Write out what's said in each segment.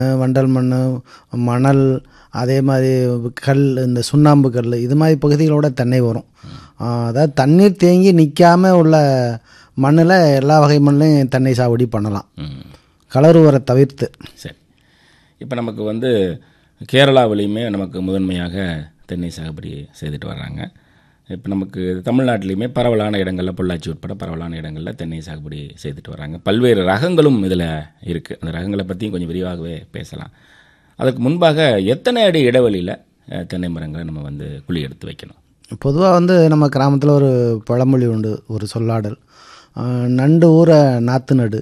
வண்டல் மண் மணல் அதே மாதிரி கல் இந்த சுண்ணாம்பு கல் இது மாதிரி பகுதிகளோட தென்னை வரும் ஆஹ் அதாவது தண்ணீர் தேங்கி நிற்காம உள்ள மண்ணில் எல்லா வகை மண்ணிலையும் தென்னை சாகுபடி பண்ணலாம் ம். கலருவரை தவிர்த்து சரி இப்போ நமக்கு வந்து கேரளாவிலையுமே நமக்கு முதன்மையாக தென்னை சாகுபடி செய்துட்டு வர்றாங்க இப்போ நமக்கு தமிழ்நாட்டிலையுமே பரவலான இடங்களில் பொள்ளாச்சி உட்பட பரவலான இடங்களில் தென்னை சாகுபடி செய்துட்டு வர்றாங்க பல்வேறு ரகங்களும் இதில் இருக்குது அந்த ரகங்களை பற்றியும் கொஞ்சம் விரிவாகவே பேசலாம் அதுக்கு முன்பாக எத்தனை அடி இடைவெளியில் அஹ், தென்னை மரங்களை நம்ம வந்து குழி எடுத்து வைக்கணும் பொதுவாக வந்து நம்ம கிராமத்தில் ஒரு பழமொழி உண்டு ஒரு சொல்லாடல் ஆஹ் நண்டு ஊற நாற்று நடு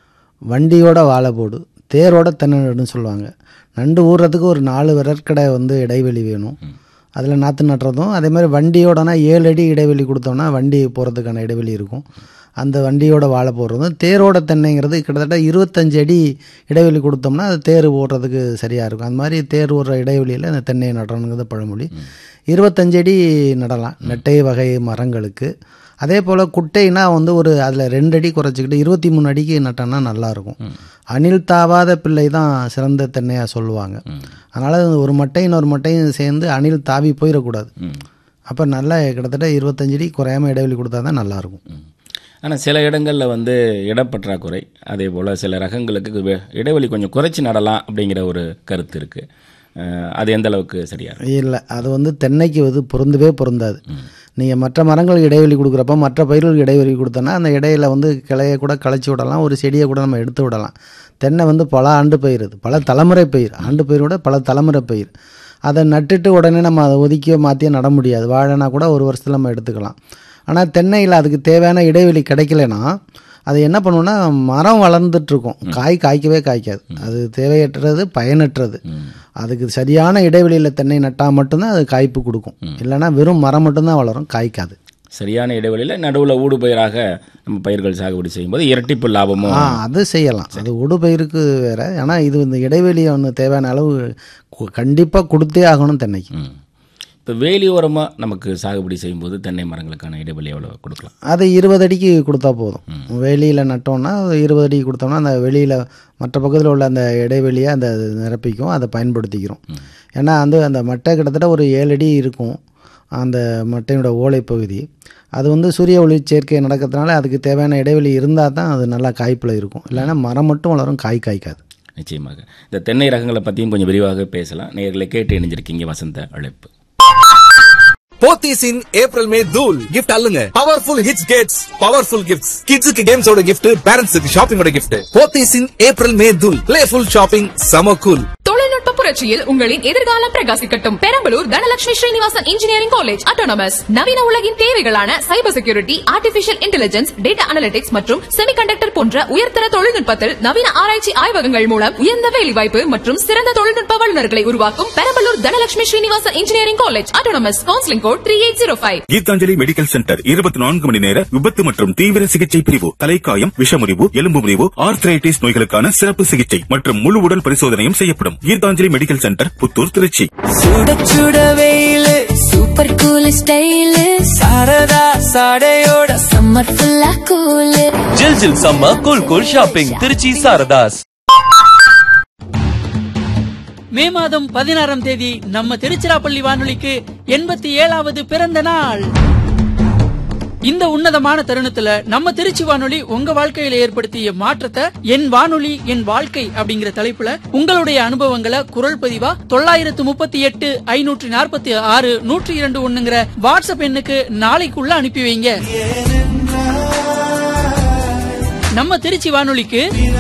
வண்டியோட வாழை போடு தேரோட தென்னை நடுன்னு சொல்லுவாங்க நண்டு ஊறுறதுக்கு ஒரு நாலு விரற்கடை வந்து இடைவெளி வேணும் அதில் நாற்று நட்டுறதும் அதே மாதிரி வண்டியோடனா ஏழு அடி இடைவெளி கொடுத்தோம்னா வண்டி போகிறதுக்கான இடைவெளி இருக்கும் அந்த வண்டியோட வாழை போடுறதும் தேரோட தென்னைங்கிறது கிட்டத்தட்ட இருபத்தஞ்சு அடி இடைவெளி கொடுத்தோம்னா அது தேர் ஓடுறதுக்கு சரியாக இருக்கும் அந்த மாதிரி தேர் ஓடுற இடைவெளியில் அந்த தென்னையை நடணுங்கிறது பழமொழி இருபத்தஞ்சு அடி நடலாம் நெட்டை வகை மரங்களுக்கு அதே போல் குட்டைனா வந்து ஒரு அதில் ரெண்டு அடி குறைச்சிக்கிட்டு இருபத்தி மூணு அடிக்கு நட்டோம்னா நல்லாயிருக்கும் அணில் தாவாத பிள்ளை தான் சிறந்த தென்னையாக சொல்லுவாங்க அதனால் ஒரு மட்டையும் இன்னொரு மட்டையும் சேர்ந்து அணில் தாவி போயிடக்கூடாது ம் அப்போ நல்லா கிட்டத்தட்ட இருபத்தஞ்சு அடி குறையாம இடைவெளி கொடுத்தா தான் நல்லாயிருக்கும் ஆனால் சில இடங்களில் வந்து இடப்பற்றாக்குறை அதே போல் சில ரகங்களுக்கு வெ- இடைவெளி கொஞ்சம் குறைச்சி நடலாம் அப்படிங்கிற ஒரு கருத்து இருக்குது அது எந்த அளவுக்கு சரியா இருக்கு இல்லை அது வந்து தென்னைக்கு வந்து பொருந்தவே பொருந்தாது நீங்கள் மற்ற மரங்களுக்கு இடைவெளி கொடுக்குறப்ப மற்ற பயிர்களுக்கு இடைவெளி கொடுத்தோன்னா அந்த இடையில வந்து கிளையை கூட களைச்சி விடலாம் ஒரு செடியை கூட நம்ம எடுத்து விடலாம் தென்னை வந்து பல ஆண்டு பயிர் இது பல தலைமுறை பயிர் ஆண்டு பயிர் கூட பல தலைமுறை பயிர் அதை நட்டுட்டு உடனே நம்ம அதை ஒதுக்கியோ மாற்றியோ நட முடியாது வாழைனா கூட ஒரு வருஷத்தில் நம்ம எடுத்துக்கலாம் ஆனால் தென்னையில் அதுக்கு தேவையான இடைவெளி கிடைக்கலனா அது என்ன பண்ணுவோம்னா மரம் வளர்ந்துட்டு இருக்கும் காய் காய்க்கவே காய்க்காது அது தேவையற்றது பயனற்றது அதுக்கு சரியான இடைவெளியில் தென்னை நட்டால் மட்டும்தான் அது காய்ப்பு கொடுக்கும் இல்லைன்னா வெறும் மரம் மட்டும்தான் வளரும் காய்க்காது சரியான இடைவெளியில் நடுவில் ஊடு பயிராக நம்ம பயிர்கள் சாகுபடி செய்யும்போது இரட்டிப்பு லாபமும் ஆ அது செய்யலாம் அது உடுபயிருக்கு வேற ஆனால் இது இந்த இடைவெளியை ஒன்று தேவையான அளவு கண்டிப்பாக கொடுத்தே ஆகணும் தென்னைக்கு இப்போ வேலியோரமாக நமக்கு சாகுபடி செய்யும்போது தென்னை மரங்களுக்கான இடைவெளி எவ்வளோ கொடுக்கலாம் அது இருபது அடிக்கு கொடுத்தா போதும் வெளியில் நட்டோம்னா இருபது அடிக்கு கொடுத்தோம்னா அந்த வெளியில் மற்ற பக்கத்தில் உள்ள அந்த இடைவெளியை அந்த நிரப்பிக்கும் அதை பயன்படுத்திக்கிறோம் ஏன்னா வந்து அந்த மட்டை கிட்டத்தட்ட ஒரு ஏழு அடி இருக்கும் அந்த மட்டையோட ஓலை பகுதி அது வந்து சூரிய ஒளி சேர்க்கை நடக்கிறதுனால அதுக்கு தேவையான இடைவெளி இருந்தால் தான் அது நல்லா காய்ப்பில் இருக்கும் இல்லைன்னா மரம் மட்டும் வளரும் காய் காய்க்காது நிச்சயமாக இந்த தென்னை ரகங்களை பற்றியும் கொஞ்சம் விரிவாக பேசலாம் நேர்களை கேட்டு இணைஞ்சிருக்கீங்க வசந்த அழைப்பு போத்தீஸ் இன் ஏப்ரல் மே தூல் கிஃப்ட் அல்லுங்க powerful hits gets powerful gifts கிட்ஸுக்கு கேம்ஸோட கிஃப்ட் பேரண்ட்ஸுக்கு ஷாப்பிங்கோட gift Pothys in April May தூல் பிளேஃபுல் ஷாப்பிங் சம கூல் தொழில்நுட்ப புரட்சியில் உங்களின் எதிர்காலம் பிரகாசிக்கட்டும் Perambalur Dhanalakshmi Srinivasan engineering college autonomous நவீன உலகின் தேவைகளான cyber security artificial intelligence data analytics மற்றும் செமிகண்டக்டர் போன்ற உயர்தர தொழில்நுட்பத்தில் நவீன ஆராய்ச்சி ஆய்வகங்கள் மூலம் உயர்ந்த வேலைவாய்ப்பு மற்றும் சிறந்த தொழில்நுட்ப வல்லுநர்களை உருவாக்கும் Perambalur Dhanalakshmi Srinivasan engineering college autonomous counselling code three eight zero five Geethanjali medical centre இருபத்தி நான்கு மணி நேர விபத்து மற்றும் தீவிர சிகிச்சை பிரிவு தலைக்காயம் விஷமுறிவு எலும்பு முறிவு ஆர்த்ரைட்டிஸ் நோய்களுக்கான சிறப்பு சிகிச்சை மற்றும் முழு உடல் பரிசோதனையும் செய்யப்படும் கீதாஞ்சலி மெடிக்கல் சென்டர் புத்தூர் திருச்சி சுட சுட வெயிலு சூப்பர் கூல் ஸ்டைலு சாரதா சாடையோட சம்மர் ஃபுல்லா கூலு ஜில் ஜில் சம்ம cool cool shopping Trichy Saradhas May மாதம் பதினாறாம் தேதி நம்ம திருச்சிராப்பள்ளி வானொலிக்கு எண்பத்தி ஏழாவது பிறந்த நாள் இந்த உன்னதமான தருணத்துல நம்ம திருச்சி வானொலி உங்க வாழ்க்கையில ஏற்படுத்திய மாற்றத்தை என் வானொலி என் வாழ்க்கை அப்படிங்கிற தலைப்புல உங்களுடைய அனுபவங்களை குரல் பதிவா தொள்ளாயிரத்து முப்பத்தி எட்டு ஐநூற்றி நாற்பத்தி ஆறு நூற்றி இரண்டு ஒண்ணுங்கிற வாட்ஸ்அப் எண்ணுக்கு நாளைக்குள்ள அனுப்பி வைங்க நம்ம திருச்சி வானொலிக்கு